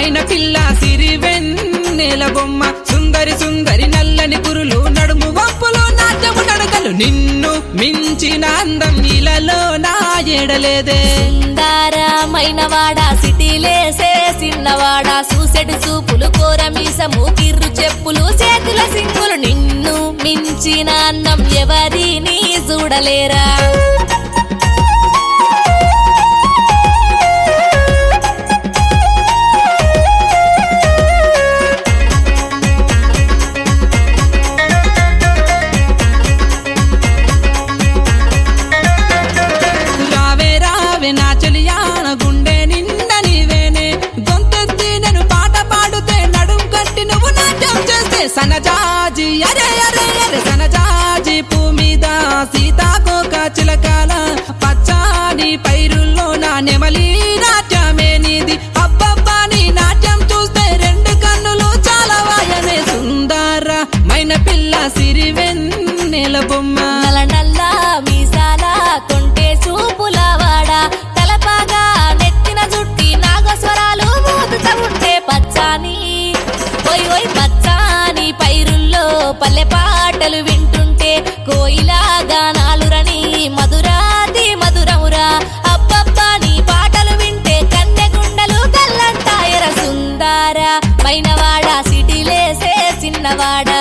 మైన పిల్ల సిరి వెన్నెల బొమ్మ సుందరి సుందరి నల్లని కురులు నడుము వంపులు నాట్యము నడకలు నిన్ను మించిన అందం ఇలలో నా ఎడలేదే సుందరమైన వాడా సిటీలేసే సిన్నవాడా సూసెడు చూపులు కోర మీసము కిర్రు చెప్పులు చేతుల సింగులు నిన్ను మించిన అన్నం ఎవరిని చూడలేరా రావే రావే నా చెలియాన గుండె నిండా నీవేనే గొంతెత్తి నేను పాట పాడుతే నడుం కట్టి నువ్వు నాట్యం చేస్తే సనజాజి అరే అరే అరే సనజాజి పూ మీద సీతాకోక చిలకాల పచ్చాని పైరుల్లో నా నెమలి నాట్యమే నీది అబ్బబ్బా నీ నాట్యం చూస్తే రెండు కన్నులు చాలా వాయనే సుందర మైన పిల్ల సిరివెన్నెల బొమ్మ నల్ల నల్ల మీసాల కొంటే చూపుల వాడా తలపాగా నెత్తిన జుట్టి నాగస్వరాలు మోదుతా ఉంటే పచ్చాని ఓయ్ ఓయ్ పచ్చాని పైరుల్లో పల్లె పాటలు వింటుంటే కోయిలా గానాలురని మధురాతి మధురమురా అబ్బబ్బా నీ పాటలు వింటే కన్నె గుండెలు కల్లంటాయర సుందర పైనవాడా సిటీలేసే చిన్నవాడా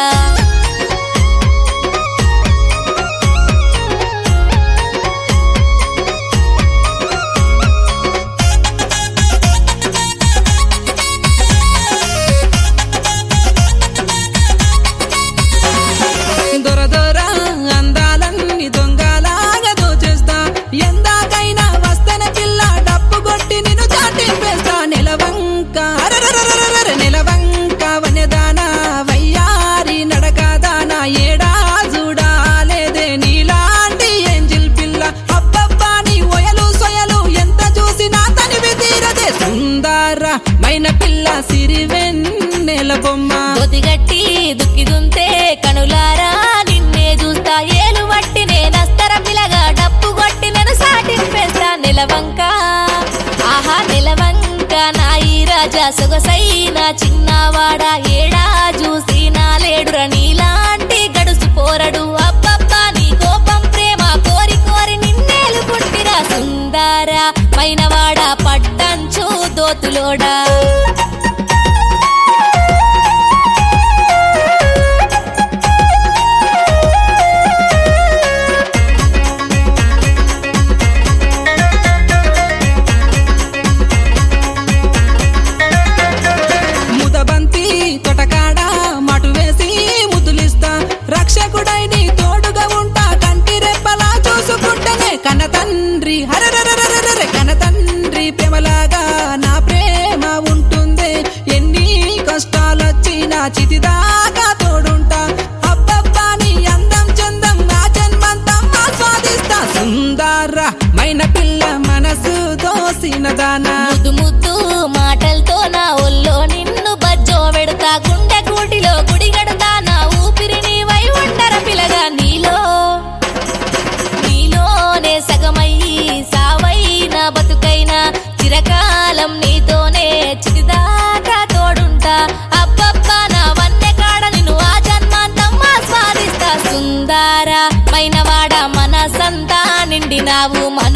దొర దొర అందాలన్నీ దొంగలాగా దోచేస్తా ఎందాకైనా వస్తేనే పిల్ల డప్పు కొట్టి నిన్ను చాటింపేస్తా నిలవంక అరరరరరర నిలవంక వనదానా వయ్యారి నడకదానా ఏడా చూడాలేదే నీలాంటి ఏంజిల్ పిల్ల అబ్బబ్బా నీ ఒయలు సొయలు ఎంత చూసినా తనివి తీరదే సుందర మైన పిల్ల సిరివెన్నెల బొమ్మ బొదిగట్టి దుక్కి దుంతే కనులారా నిన్నే చూస్తా ఏలు వట్టి నేనస్తర పిలగా డప్పు కొట్టి నేను సాటింపేస్తా నిలవంక ఆహా నిలవంక నాయి రాజా సొగసైన చిన్నవాడా ఏడా చూసి నా లేడుర నీలాంటి గడుసు పోరడు అబ్బబ్బా నీ కోపం ప్రేమ కోరి కోరి నిన్నేలు పుట్టిరా సుందర పైనవాడా పట్టంచు దోతులోడా ముదబంతి తొటకాడ మటు వేసి ముద్దులిస్తా రక్షకుడై నీ తోడుగా ఉంటా కంటి రెప్పలా చూసుకుంటేనే కన్న తండ్రి హరరరరరర కన్న తండ్రి ప్రేమలాగా నా ప్రేమ ఉంటుందే ఎన్ని కష్టాలొచ్చినా చితిదాకా తోడుంటా అబ్బబ్బా నీ అందం చందం నా జన్మంతం ఆస్వాదిస్తా సుందర మైన పిల్ల మనసు దోసినదానా ముద్దు ముద్దు మాటలతో నా ఒళ్ళో నిన్ను బజ్జో పెడతా గుండె కూటిలో గుడి గడతా నా ఊపిరి నీవై ఉండర పిలగా నీలో నీలోనే సగమయ్యి సావైన బతుకైనా చిరకాలం నీతోనే చిటిదాకా తోడుంటా అబ్బబ్బా నా వన్నె కాడ నిన్ను ఆ జన్మాంతం ఆస్వాదిస్తా సుందర పైనవాడ మనసంతా నిండినావు